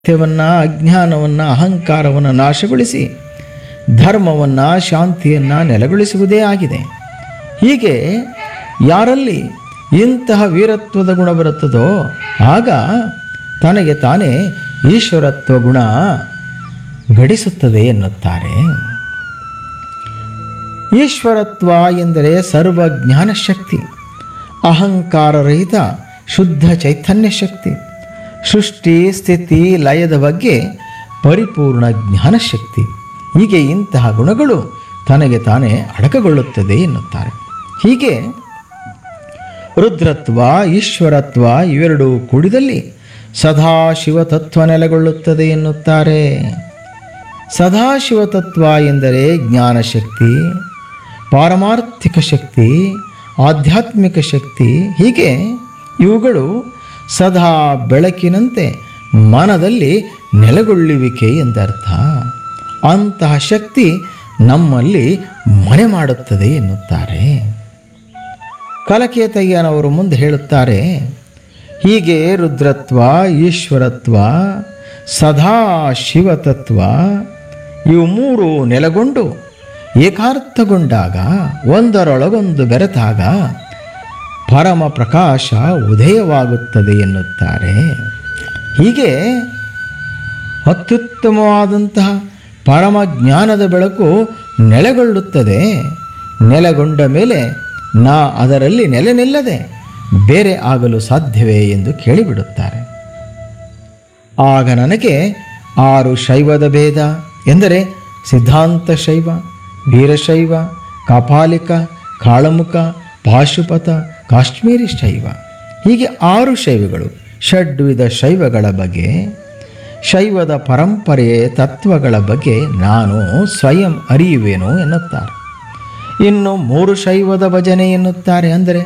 ಸತ್ಯವನ್ನು ಅಜ್ಞಾನವನ್ನು ಅಹಂಕಾರವನ್ನು ನಾಶಗೊಳಿಸಿ ಧರ್ಮವನ್ನು ಶಾಂತಿಯನ್ನು ನೆಲೆಗೊಳಿಸುವುದೇ ಆಗಿದೆ ಹೀಗೆ ಯಾರಲ್ಲಿ ಇಂತಹ ವೀರತ್ವದ ಗುಣ ಬರುತ್ತದೋ ಆಗ ತನಗೆ ತಾನೇ ಈಶ್ವರತ್ವ ಗುಣ ಗಡಿಸುತ್ತದೆ ಎನ್ನುತ್ತಾರೆ ಈಶ್ವರತ್ವ ಎಂದರೆ ಸರ್ವ ಜ್ಞಾನಶಕ್ತಿ ಅಹಂಕಾರರಹಿತ ಶುದ್ಧ ಚೈತನ್ಯ ಶಕ್ತಿ ಸೃಷ್ಟಿ ಸ್ಥಿತಿ ಲಯದ ಬಗ್ಗೆ ಪರಿಪೂರ್ಣ ಜ್ಞಾನಶಕ್ತಿ ಹೀಗೆ ಇಂತಹ ಗುಣಗಳು ತನಗೆ ತಾನೇ ಅಡಕಗೊಳ್ಳುತ್ತದೆ ಎನ್ನುತ್ತಾರೆ ಹೀಗೆ ರುದ್ರತ್ವ ಈಶ್ವರತ್ವ ಇವೆರಡೂ ಕೂಡಿದಲ್ಲಿ ಸದಾಶಿವ ತತ್ವ ನೆಲೆಗೊಳ್ಳುತ್ತದೆ ಎನ್ನುತ್ತಾರೆ ಸದಾಶಿವ ತತ್ವ ಎಂದರೆ ಜ್ಞಾನಶಕ್ತಿ ಪಾರಮಾರ್ಥಿಕ ಶಕ್ತಿ ಆಧ್ಯಾತ್ಮಿಕ ಶಕ್ತಿ ಹೀಗೆ ಇವುಗಳು ಸದಾ ಬೆಳಕಿನಂತೆ ಮನದಲ್ಲಿ ನೆಲೆಗೊಳ್ಳುವಿಕೆ ಎಂದರ್ಥ ಅಂತಹ ಶಕ್ತಿ ನಮ್ಮಲ್ಲಿ ಮನೆ ಮಾಡುತ್ತದೆ ಎನ್ನುತ್ತಾರೆ ಕಲಕೇತಯ್ಯನವರು ಮುಂದೆ ಹೇಳುತ್ತಾರೆ ಹೀಗೆ ರುದ್ರತ್ವ ಈಶ್ವರತ್ವ ಸದಾ ಶಿವತತ್ವ ಇವು ಮೂರು ನೆಲೆಗೊಂಡು ಏಕಾರ್ಥಗೊಂಡಾಗ ಒಂದರೊಳಗೊಂದು ಬೆರೆತಾಗ ಪರಮ ಪ್ರಕಾಶ ಉದಯವಾಗುತ್ತದೆ ಎನ್ನುತ್ತಾರೆ ಹೀಗೆ ಅತ್ಯುತ್ತಮವಾದಂತಹ ಪರಮ ಜ್ಞಾನದ ಬೆಳಕು ನೆಲೆಗೊಳ್ಳುತ್ತದೆ ನೆಲೆಗೊಂಡ ಮೇಲೆ ನಾ ಅದರಲ್ಲಿ ನೆಲೆ ನಿಲ್ಲದೆ ಬೇರೆ ಆಗಲು ಸಾಧ್ಯವೇ ಎಂದು ಕೇಳಿಬಿಡುತ್ತಾರೆ ಆಗ ನನಗೆ ಆರು ಶೈವದ ಭೇದ ಎಂದರೆ ಸಿದ್ಧಾಂತ ಶೈವ ವೀರಶೈವ ಕಾಪಾಲಿಕ ಕಾಳಮುಖ ಪಾಶುಪತ ಕಾಶ್ಮೀರಿ ಶೈವ ಹೀಗೆ ಆರು ಶೈವಗಳು ಷಡ್ವಿಧ ಶೈವಗಳ ಬಗ್ಗೆ ಶೈವದ ಪರಂಪರೆಯ ತತ್ವಗಳ ಬಗ್ಗೆ ನಾನು ಸ್ವಯಂ ಅರಿಯುವೆನು ಎನ್ನುತ್ತಾರೆ ಇನ್ನು ಮೂರು ಶೈವದ ಭಜನೆ ಎನ್ನುತ್ತಾರೆ ಅಂದರೆ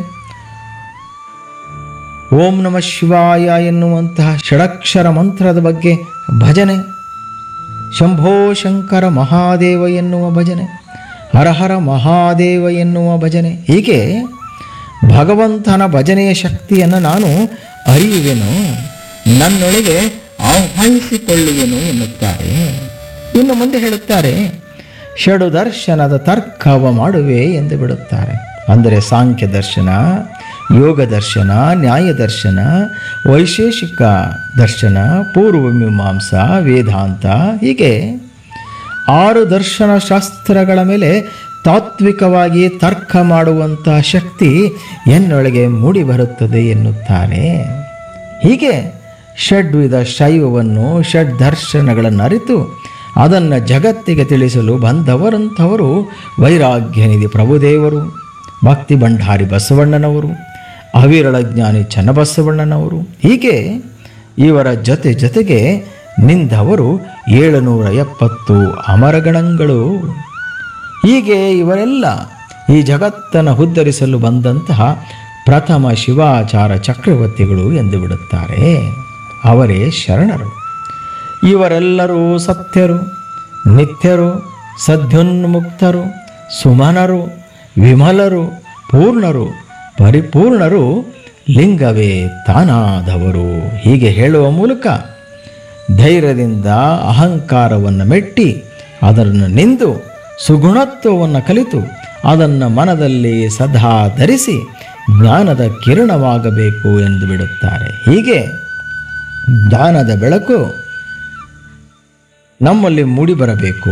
ಓಂ ನಮ ಶಿವಾಯ ಎನ್ನುವಂತಹ ಷಡಕ್ಷರ ಮಂತ್ರದ ಬಗ್ಗೆ ಭಜನೆ ಶಂಭೋ ಶಂಕರ ಮಹಾದೇವ ಎನ್ನುವ ಭಜನೆ ಹರಹರ ಮಹಾದೇವ ಎನ್ನುವ ಭಜನೆ ಹೀಗೆ ಭಗವಂತನ ಭಜನೆಯ ಶಕ್ತಿಯನ್ನು ನಾನು ಅರಿಯುವೆನು ನನ್ನೊಳಗೆ ಆಹ್ವಾನಿಸಿಕೊಳ್ಳುವೆನು ಎನ್ನುತ್ತಾರೆ ಇನ್ನು ಮುಂದೆ ಹೇಳುತ್ತಾರೆ ಷಡು ದರ್ಶನದ ತರ್ಕವ ಮಾಡುವೆ ಎಂದು ಬಿಡುತ್ತಾರೆ ಅಂದರೆ ಸಾಂಖ್ಯ ದರ್ಶನ ಯೋಗ ದರ್ಶನ ನ್ಯಾಯ ದರ್ಶನ ವೈಶೇಷಿಕ ದರ್ಶನ ಪೂರ್ವ ಮೀಮಾಂಸಾ ವೇದಾಂತ ಹೀಗೆ ಆರು ದರ್ಶನ ಶಾಸ್ತ್ರಗಳ ಮೇಲೆ ತಾತ್ವಿಕವಾಗಿ ತರ್ಕ ಮಾಡುವಂಥ ಶಕ್ತಿ ಎನ್ನೊಳಗೆ ಮೂಡಿ ಬರುತ್ತದೆ ಎನ್ನುತ್ತಾರೆ ಹೀಗೆ ಷಡ್ವಿಧ ಶೈವವನ್ನು ಷಡ್ ದರ್ಶನಗಳನ್ನು ಅರಿತು ಅದನ್ನು ಜಗತ್ತಿಗೆ ತಿಳಿಸಲು ಬಂದವರಂಥವರು ವೈರಾಗ್ಯನಿಧಿ ಪ್ರಭುದೇವರು ಭಕ್ತಿ ಭಂಡಾರಿ ಬಸವಣ್ಣನವರು ಅವಿರಳ ಜ್ಞಾನಿ ಚನ್ನಬಸವಣ್ಣನವರು ಹೀಗೆ ಇವರ ಜೊತೆ ಜೊತೆಗೆ ನಿಂದವರು ಏಳುನೂರ ಎಪ್ಪತ್ತು ಅಮರಗಣಗಳು ಹೀಗೆ ಇವರೆಲ್ಲ ಈ ಜಗತ್ತನ್ನು ಉದ್ಧರಿಸಲು ಬಂದಂತಹ ಪ್ರಥಮ ಶಿವಾಚಾರ ಚಕ್ರವರ್ತಿಗಳು ಎಂದು ಬಿಡುತ್ತಾರೆ ಅವರೇ ಶರಣರು ಇವರೆಲ್ಲರೂ ಸತ್ಯರು ನಿತ್ಯರು ಸದ್ಯೋನ್ಮುಕ್ತರು ಸುಮನರು ವಿಮಲರು ಪೂರ್ಣರು ಪರಿಪೂರ್ಣರು ಲಿಂಗವೇ ತಾನಾದವರು ಹೀಗೆ ಹೇಳುವ ಮೂಲಕ ಧೈರ್ಯದಿಂದ ಅಹಂಕಾರವನ್ನು ಮೆಟ್ಟಿ ಅದನ್ನು ನಿಂದು ಸುಗುಣತ್ವವನ್ನು ಕಲಿತು ಅದನ್ನು ಮನದಲ್ಲಿ ಸದಾ ಧರಿಸಿ ಜ್ಞಾನದ ಕಿರಣವಾಗಬೇಕು ಎಂದು ಬಿಡುತ್ತಾರೆ ಹೀಗೆ ಜ್ಞಾನದ ಬೆಳಕು ನಮ್ಮಲ್ಲಿ ಮೂಡಿಬರಬೇಕು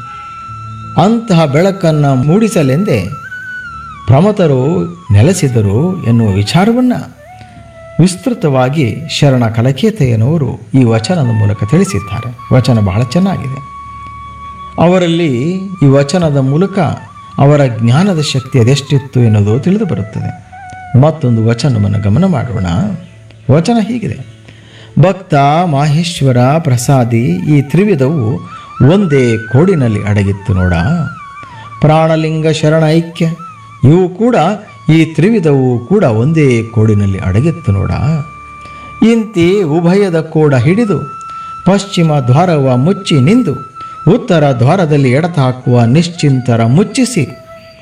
ಅಂತಹ ಬೆಳಕನ್ನು ಮೂಡಿಸಲೆಂದೇ ಪ್ರಮತರು ನೆಲೆಸಿದರು ಎನ್ನುವ ವಿಚಾರವನ್ನು ವಿಸ್ತೃತವಾಗಿ ಶರಣ ಕಲಕೇತಯ್ಯನವರು ಈ ವಚನದ ಮೂಲಕ ತಿಳಿಸಿದ್ದಾರೆ ವಚನ ಬಹಳ ಚೆನ್ನಾಗಿದೆ ಅವರಲ್ಲಿ ಈ ವಚನದ ಮೂಲಕ ಅವರ ಜ್ಞಾನದ ಶಕ್ತಿ ಅದೆಷ್ಟಿತ್ತು ಎನ್ನುವುದು ತಿಳಿದು ಬರುತ್ತದೆ ಮತ್ತೊಂದು ವಚನವನ್ನು ಗಮನ ಮಾಡೋಣ ವಚನ ಹೀಗಿದೆ ಭಕ್ತ ಮಾಹೇಶ್ವರ ಪ್ರಸಾದಿ ಈ ತ್ರಿವಿಧವು ಒಂದೇ ಕೋಡಿನಲ್ಲಿ ಅಡಗಿತ್ತು ನೋಡ ಪ್ರಾಣಲಿಂಗ ಶರಣ ಐಕ್ಯ ಇವು ಕೂಡ ಈ ತ್ರಿವಿಧವು ಕೂಡ ಒಂದೇ ಕೋಡಿನಲ್ಲಿ ಅಡಗಿತ್ತು ನೋಡ ಇಂತಿ ಉಭಯದ ಕೋಡ ಹಿಡಿದು ಪಶ್ಚಿಮ ದ್ವಾರವ ಮುಚ್ಚಿ ನಿಂದು ಉತ್ತರ ದ್ವಾರದಲ್ಲಿ ಎಡತ ಹಾಕುವ ನಿಶ್ಚಿಂತರ ಮುಚ್ಚಿಸಿ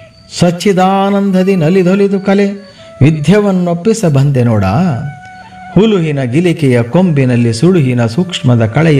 ಸಚ್ಚಿದಾನಂದದಿ ನಲಿದೊಲಿದು ಕಲೆ ವಿದ್ಯವನ್ನೊಪ್ಪಿಸ ಬಂದೆ ನೋಡ ಹುಲುಹಿನ ಗಿಲಿಕೆಯ ಕೊಂಬಿನಲ್ಲಿ ಸುಳುಹಿನ ಸೂಕ್ಷ್ಮದ ಕಳೆಯ